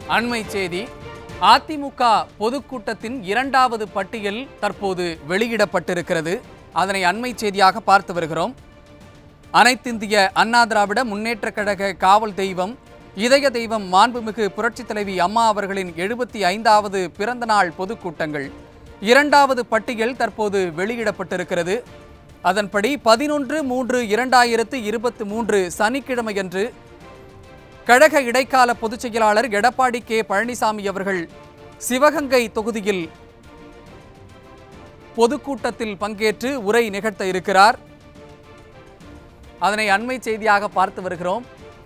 அண்மை செய்தி அதிமுக பொதுக்கூட்டத்தின் இரண்டாவது பட்டியல் தற்போது வெளியிடப்பட்டிருக்கிறது அதனை அண்மை செய்தியாக பார்த்து வருகிறோம் அனைத்திந்திய அண்ணா திராவிட முன்னேற்றக் கழக காவல் தெய்வம் இதய தெய்வம் மாண்புமிகு புரட்சித் தலைவி அம்மா அவர்களின் எழுபத்தி ஐந்தாவது பிறந்த நாள் பொதுக்கூட்டங்கள் இரண்டாவது பட்டியல் தற்போது வெளியிடப்பட்டிருக்கிறது அதன்படி பதினொன்று மூன்று இரண்டாயிரத்து இருபத்தி மூன்று சனிக்கிழமையன்று கழக இடைக்கால பொதுச் செயலாளர் எடப்பாடி கே பழனிசாமி அவர்கள் சிவகங்கை தொகுதியில் பொதுக்கூட்டத்தில் பங்கேற்று உரை நிகழ்த்த இருக்கிறார் அதனை அண்மை செய்தியாக பார்த்து வருகிறோம்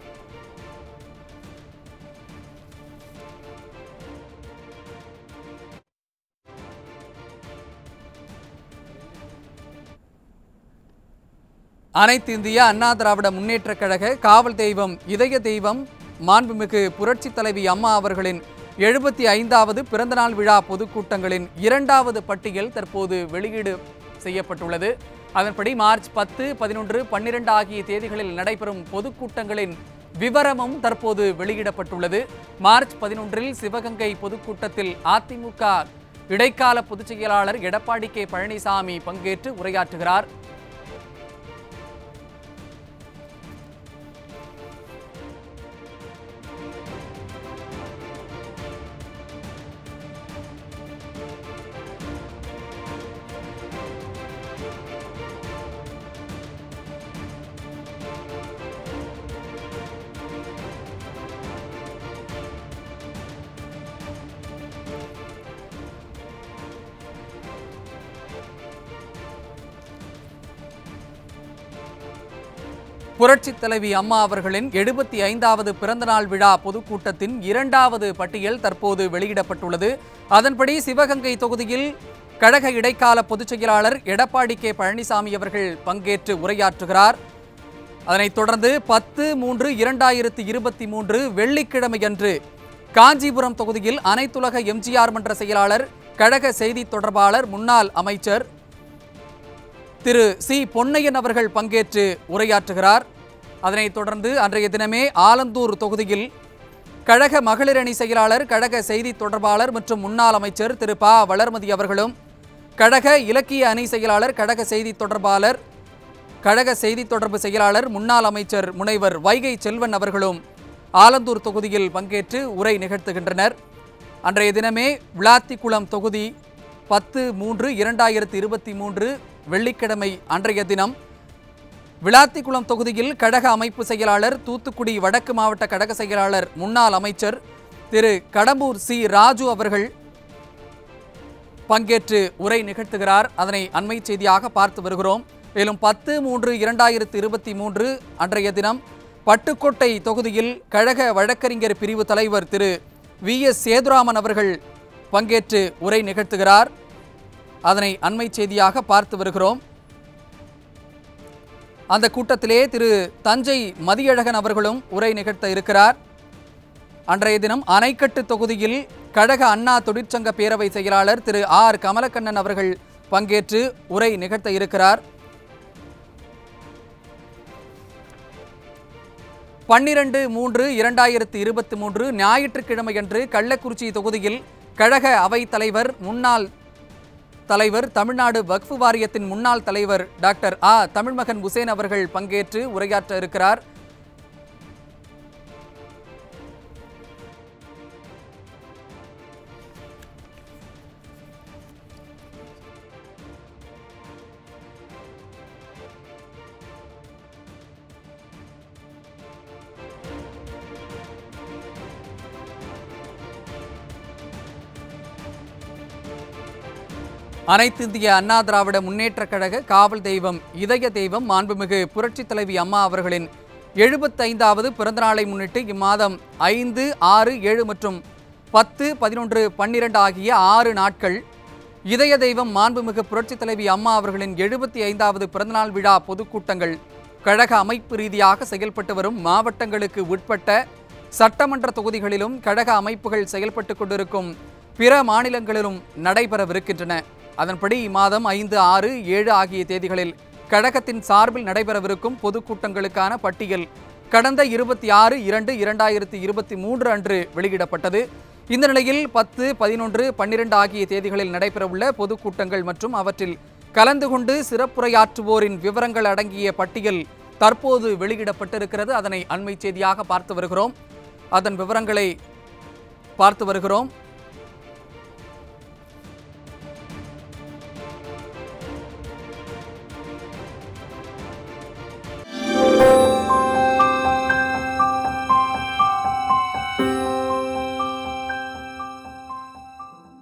அனைத்து இந்திய அண்ணா திராவிட முன்னேற்றக் கழக காவல் தெய்வம் இதய தெய்வம் மாண்புமிகு புரட்சித் தலைவி அம்மா அவர்களின் எழுபத்தி ஐந்தாவது பிறந்தநாள் விழா பொதுக்கூட்டங்களின் இரண்டாவது பட்டியல் தற்போது வெளியீடு செய்யப்பட்டுள்ளது அதன்படி மார்ச் பத்து பதினொன்று பன்னிரண்டு ஆகிய தேதிகளில் நடைபெறும் பொதுக்கூட்டங்களின் விவரமும் தற்போது வெளியிடப்பட்டுள்ளது மார்ச் பதினொன்றில் சிவகங்கை பொதுக்கூட்டத்தில் அதிமுக இடைக்கால பொதுச் செயலாளர் எடப்பாடி கே பழனிசாமி பங்கேற்று உரையாற்றுகிறார் புரட்சித் தலைவி அம்மா அவர்களின் எழுபத்தி ஐந்தாவது பிறந்தநாள் விழா பொதுக்கூட்டத்தின் இரண்டாவது பட்டியல் தற்போது வெளியிடப்பட்டுள்ளது அதன்படி சிவகங்கை தொகுதியில் கழக இடைக்கால பொதுச் செயலாளர் எடப்பாடி கே பழனிசாமி அவர்கள் பங்கேற்று உரையாற்றுகிறார் அதனைத் தொடர்ந்து பத்து மூன்று இரண்டாயிரத்தி இருபத்தி மூன்று வெள்ளிக்கிழமையன்று காஞ்சிபுரம் தொகுதியில் அனைத்துலக எம்ஜிஆர் மன்ற செயலாளர் கழக செய்தி தொடர்பாளர் முன்னாள் அமைச்சர் திரு சி பொன்னையன் அவர்கள் பங்கேற்று உரையாற்றுகிறார் அதனைத் தொடர்ந்து அன்றைய தினமே ஆலந்தூர் தொகுதியில் கழக மகளிர் அணி செயலாளர் கழக செய்தி தொடர்பாளர் மற்றும் முன்னாள் அமைச்சர் திரு ப வளர்மதி அவர்களும் கழக இலக்கிய அணி செயலாளர் கழக செய்தி தொடர்பாளர் கழக செய்தி தொடர்பு செயலாளர் முன்னாள் அமைச்சர் முனைவர் வைகை செல்வன் அவர்களும் ஆலந்தூர் தொகுதியில் பங்கேற்று உரை நிகழ்த்துகின்றனர் அன்றைய தினமே விளாத்திக்குளம் தொகுதி பத்து மூன்று இரண்டாயிரத்தி இருபத்தி மூன்று வெள்ளிக்கிழமை அன்றைய தினம் விளாத்திக்குளம் தொகுதியில் கழக அமைப்பு செயலாளர் தூத்துக்குடி வடக்கு மாவட்ட கழக செயலாளர் முன்னாள் அமைச்சர் திரு கடம்பூர் சி ராஜு அவர்கள் பங்கேற்று உரை நிகழ்த்துகிறார் அதனை அண்மை செய்தியாக பார்த்து வருகிறோம் மேலும் பத்து மூன்று இரண்டாயிரத்து இருபத்தி மூன்று அன்றைய தினம் பட்டுக்கோட்டை தொகுதியில் கழக வழக்கறிஞர் பிரிவு தலைவர் திரு வி எஸ் சேதுராமன் அவர்கள் பங்கேற்று உரை நிகழ்த்துகிறார் அதனை அண்மை செய்தியாக பார்த்து வருகிறோம் அந்த கூட்டத்திலே திரு தஞ்சை மதியழகன் அவர்களும் உரை நிகழ்த்த இருக்கிறார் அன்றைய தினம் அணைக்கட்டு தொகுதியில் கழக அண்ணா தொழிற்சங்க பேரவை செயலாளர் திரு ஆர் கமலக்கண்ணன் அவர்கள் பங்கேற்று உரை நிகழ்த்த இருக்கிறார் பன்னிரண்டு மூன்று இரண்டாயிரத்து இருபத்தி மூன்று ஞாயிற்றுக்கிழமையன்று கள்ளக்குறிச்சி தொகுதியில் கழக அவைத் தலைவர் முன்னாள் தலைவர் தமிழ்நாடு வக்ஃபு வாரியத்தின் முன்னாள் தலைவர் டாக்டர் ஆ தமிழ்மகன் உசேன் அவர்கள் பங்கேற்று உரையாற்ற இருக்கிறார் அனைத்து இந்திய அண்ணா திராவிட முன்னேற்றக் கழக காவல் தெய்வம் இதய தெய்வம் மாண்புமிகு புரட்சித் தலைவி அம்மா அவர்களின் எழுபத்தைந்தாவது பிறந்தநாளை முன்னிட்டு இம்மாதம் ஐந்து ஆறு ஏழு மற்றும் பத்து பதினொன்று பன்னிரண்டு ஆகிய ஆறு நாட்கள் இதய தெய்வம் மாண்புமிகு புரட்சித் தலைவி அம்மா அவர்களின் எழுபத்தி ஐந்தாவது பிறந்தநாள் விழா பொதுக்கூட்டங்கள் கழக அமைப்பு ரீதியாக செயல்பட்டு வரும் மாவட்டங்களுக்கு உட்பட்ட சட்டமன்ற தொகுதிகளிலும் கழக அமைப்புகள் செயல்பட்டு கொண்டிருக்கும் பிற மாநிலங்களிலும் நடைபெறவிருக்கின்றன அதன்படி இம்மாதம் ஐந்து ஆறு ஏழு ஆகிய தேதிகளில் கழகத்தின் சார்பில் நடைபெறவிருக்கும் பொதுக்கூட்டங்களுக்கான பட்டியல் கடந்த இருபத்தி ஆறு இரண்டு இரண்டாயிரத்தி இருபத்தி மூன்று அன்று வெளியிடப்பட்டது இந்த நிலையில் பத்து பதினொன்று பன்னிரண்டு ஆகிய தேதிகளில் நடைபெறவுள்ள பொதுக்கூட்டங்கள் மற்றும் அவற்றில் கலந்து கொண்டு சிறப்புரையாற்றுவோரின் விவரங்கள் அடங்கிய பட்டியல் தற்போது வெளியிடப்பட்டிருக்கிறது அதனை அண்மை செய்தியாக பார்த்து வருகிறோம் அதன் விவரங்களை பார்த்து வருகிறோம்